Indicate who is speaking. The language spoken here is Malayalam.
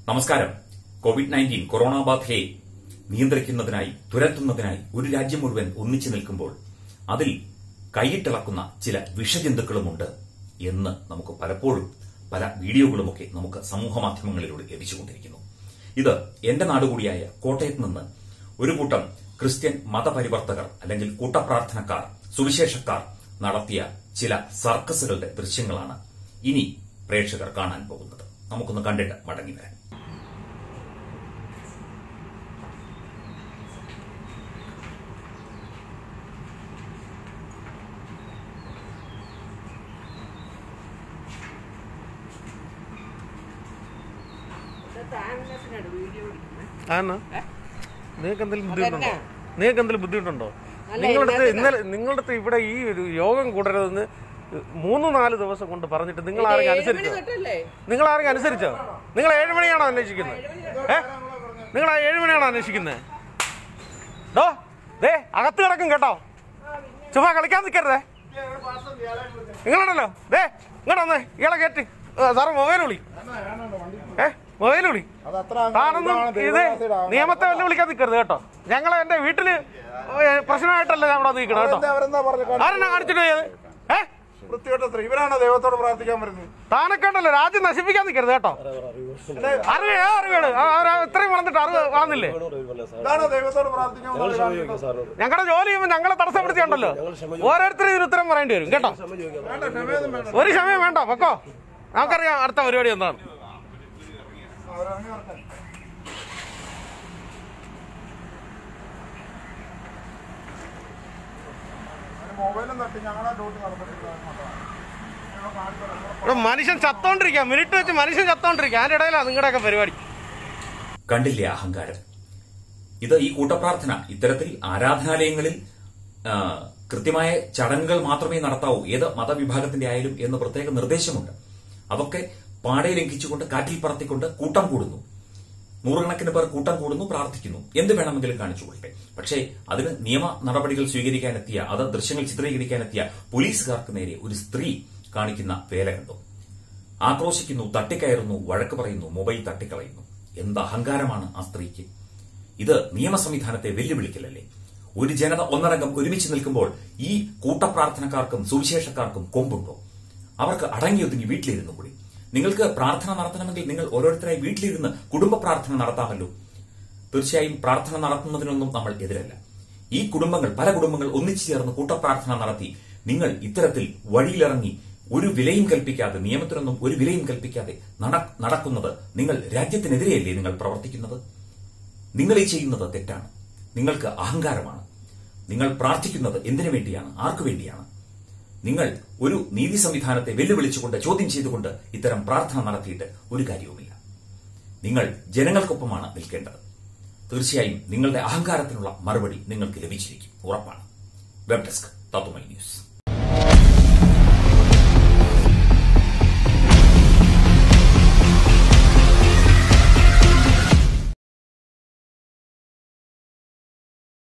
Speaker 1: നമസ്കാരം കോവിഡ് നയൻറ്റീൻ കൊറോണ ബാധയെ നിയന്ത്രിക്കുന്നതിനായി തുരത്തുന്നതിനായി ഒരു രാജ്യം മുഴുവൻ ഒന്നിച്ചു നിൽക്കുമ്പോൾ അതിൽ കൈയിട്ടിളക്കുന്ന ചില വിഷജന്തുക്കളുമുണ്ട് എന്ന് നമുക്ക് പലപ്പോഴും പല വീഡിയോകളുമൊക്കെ നമുക്ക് സമൂഹ മാധ്യമങ്ങളിലൂടെ ലഭിച്ചുകൊണ്ടിരിക്കുന്നു ഇത് എന്റെ നാടുകൂടിയായ കോട്ടയത്ത് നിന്ന് ഒരു കൂട്ടം ക്രിസ്ത്യൻ മതപരിവർത്തകർ അല്ലെങ്കിൽ കൂട്ടപ്രാർത്ഥനക്കാർ സുവിശേഷക്കാർ നടത്തിയ ചില സർക്കസുകളുടെ ദൃശ്യങ്ങളാണ് ഇനി പ്രേക്ഷകർ കാണാൻ പോകുന്നത് നമുക്കൊന്ന് കണ്ടിട്ട് മടങ്ങി വരാം
Speaker 2: ആണോ നിങ്ങൾക്ക് എന്തെങ്കിലും ബുദ്ധിമുട്ടുണ്ടോ നിങ്ങൾക്ക് എന്തെങ്കിലും ബുദ്ധിമുട്ടുണ്ടോ നിങ്ങളുടെ അടുത്ത് ഇന്നലെ നിങ്ങളുടെ അടുത്ത് ഇവിടെ ഈ ഒരു യോഗം കൂടരുതെന്ന് മൂന്ന് നാല് ദിവസം കൊണ്ട് പറഞ്ഞിട്ട് നിങ്ങൾ ആരെങ്കിലും അനുസരിച്ചോ നിങ്ങൾ ആരെങ്കിലും അനുസരിച്ചോ നിങ്ങൾ ഏഴ് മണിയാണോ അന്വേഷിക്കുന്നത് ഏ നിങ്ങൾ ആ ഏഴ് മണിയാണോ അന്വേഷിക്കുന്നത് ഡോ ദേ അകത്ത് കിടക്കും കേട്ടോ ചുമ്മാ കളിക്കാൻ നിൽക്കരുതേ നിങ്ങളാണല്ലോ ദേ ഇങ്ങോട്ട് വന്നേ ഇയാളെ കയറ്റി സാറ് മൊബൈൽ വിളി ഏ മൊബൈൽ വിളി താനൊന്നും ഇത് നിയമത്തെ വെല്ലുവിളിക്കാൻ വിളിക്കാൻ നിൽക്കരുത് കേട്ടോ ഞങ്ങൾ എന്റെ വീട്ടില് ഏ, പ്രശ്നമായിട്ടല്ല ഞാൻ ഇവിടെ നിൽക്കണം കേട്ടോ
Speaker 3: അവരെന്താ പറഞ്ഞു
Speaker 2: ആരെന്നാ കാണിച്ചിട്ട് പോയത് ഏ
Speaker 3: വൃത്തികെട്ട സ്ത്രീ ഇവരാണോ ദൈവത്തോട് പ്രാർത്ഥിക്കാൻ വരുന്നത്
Speaker 2: താനൊക്കെ ഉണ്ടല്ലോ രാജ്യം നശിപ്പിക്കാൻ നിൽക്കരുത് കേട്ടോ അറിവ് ഏ അറിവുകള് ആ, ആ, ഇത്രയും വളർന്നിട്ട് അറിവ് വാന്നില്ലേ
Speaker 3: ഇതാണോ ദൈവത്തോട് പ്രാർത്ഥിക്കാൻ വന്നത്?
Speaker 2: ഞങ്ങളുടെ ജോലി ചെയ്യുമ്പോൾ ഞങ്ങളെ തടസ്സപ്പെടുത്തിയുണ്ടല്ലോ ഓരോരുത്തരും ഇതിന് ഉത്തരം പറയേണ്ടി വരും കേട്ടോ
Speaker 3: വേണ്ട, ക്ഷമയൊന്നും വേണ്ട.
Speaker 2: ഒരു സമയം വേണ്ട പൊക്കോ നമുക്കറിയാം അടുത്ത പരിപാടി എന്താണ്
Speaker 3: അവരങ്ങ് നടക്കാൻ. ഒരു മൊബൈലും തട്ടി ഞങ്ങളെ ഡ്യൂട്ടി നടന്നിട്ടില്ല ഞങ്ങൾ കാണിച്ചു തരാം.
Speaker 2: ഇവിടെ മനുഷ്യൻ ചത്തോണ്ടിരിക്കുക മിനിറ്റ് വെച്ച് മനുഷ്യൻ ചത്തോണ്ടിരിക്കുക അതിന്റെ ഇടയിലാണ് നിങ്ങളുടെയൊക്കെ പരിപാടി
Speaker 1: കണ്ടില്ലേ അഹങ്കാരം ഇത് ഈ കൂട്ടപ്രാർത്ഥന ഇത്തരത്തിൽ ആരാധനാലയങ്ങളിൽ ആ, കൃത്യമായ ചടങ്ങുകൾ മാത്രമേ നടത്താവൂ ഏത് മതവിഭാഗത്തിന്റെ ആയാലും എന്ന് പ്രത്യേക നിർദ്ദേശമുണ്ട് അതൊക്കെ പാടെ ലംഘിച്ചുകൊണ്ട് കാറ്റിൽ പറത്തിക്കൊണ്ട് കൂട്ടം കൂടുന്നു നൂറുകണക്കിന് പേർ കൂട്ടം കൂടുന്നു പ്രാർത്ഥിക്കുന്നു എന്ത് വേണമെങ്കിലും കാണിച്ചുകൊള്ളട്ടെ പക്ഷേ അതിന് നിയമ നടപടികൾ സ്വീകരിക്കാനെത്തിയ അത് ദൃശ്യങ്ങൾ ചിത്രീകരിക്കാനെത്തിയ പോലീസുകാർക്ക് നേരെ ഒരു സ്ത്രീ കാണിക്കുന്ന വേല കണ്ടു ആക്രോശിക്കുന്നു തട്ടിക്കയറുന്നു വഴക്ക് പറയുന്നു മൊബൈൽ തട്ടിക്കളയുന്നു എന്ത് അഹങ്കാരമാണ് ആ സ്ത്രീക്ക് ഇത് നിയമ സംവിധാനത്തെ വെല്ലുവിളിക്കലല്ലേ ഒരു ജനത ഒന്നടങ്കം ഒരുമിച്ച് നിൽക്കുമ്പോൾ ഈ കൂട്ടപ്രാർത്ഥനക്കാർക്കും സുവിശേഷക്കാർക്കും കൊമ്പുണ്ടോ അവർക്ക് അടങ്ങിയൊതുങ്ങി വീട്ടിലിരുന്നു കൂടി നിങ്ങൾക്ക് പ്രാർത്ഥന നടത്തണമെങ്കിൽ നിങ്ങൾ ഓരോരുത്തരായി വീട്ടിലിരുന്ന് കുടുംബ പ്രാർത്ഥന നടത്താമല്ലോ തീർച്ചയായും പ്രാർത്ഥന നടത്തുന്നതിനൊന്നും നമ്മൾ എതിരല്ല ഈ കുടുംബങ്ങൾ പല കുടുംബങ്ങൾ ഒന്നിച്ചു ചേർന്ന് കൂട്ടപ്രാർത്ഥന നടത്തി നിങ്ങൾ ഇത്തരത്തിൽ വഴിയിലിറങ്ങി ഒരു വിലയും കൽപ്പിക്കാതെ നിയമത്തിനൊന്നും ഒരു വിലയും കൽപ്പിക്കാതെ നട- നടക്കുന്നത് നിങ്ങൾ രാജ്യത്തിനെതിരെയല്ലേ നിങ്ങൾ പ്രവർത്തിക്കുന്നത് നിങ്ങൾ ഈ ചെയ്യുന്നത് തെറ്റാണ് നിങ്ങൾക്ക് അഹങ്കാരമാണ് നിങ്ങൾ പ്രാർത്ഥിക്കുന്നത് എന്തിനു വേണ്ടിയാണ് ആർക്കു വേണ്ടിയാണ് നിങ്ങൾ ഒരു നീതി സംവിധാനത്തെ വെല്ലുവിളിച്ചുകൊണ്ട് ചോദ്യം ചെയ്തുകൊണ്ട് ഇത്തരം പ്രാർത്ഥന നടത്തിയിട്ട് ഒരു കാര്യവുമില്ല നിങ്ങൾ ജനങ്ങൾക്കൊപ്പമാണ് നിൽക്കേണ്ടത് തീർച്ചയായും നിങ്ങളുടെ അഹങ്കാരത്തിനുള്ള മറുപടി നിങ്ങൾക്ക് ലഭിച്ചിരിക്കും ഉറപ്പാണ് വെബ് ഡെസ്ക് തത്വമൈ ന്യൂസ്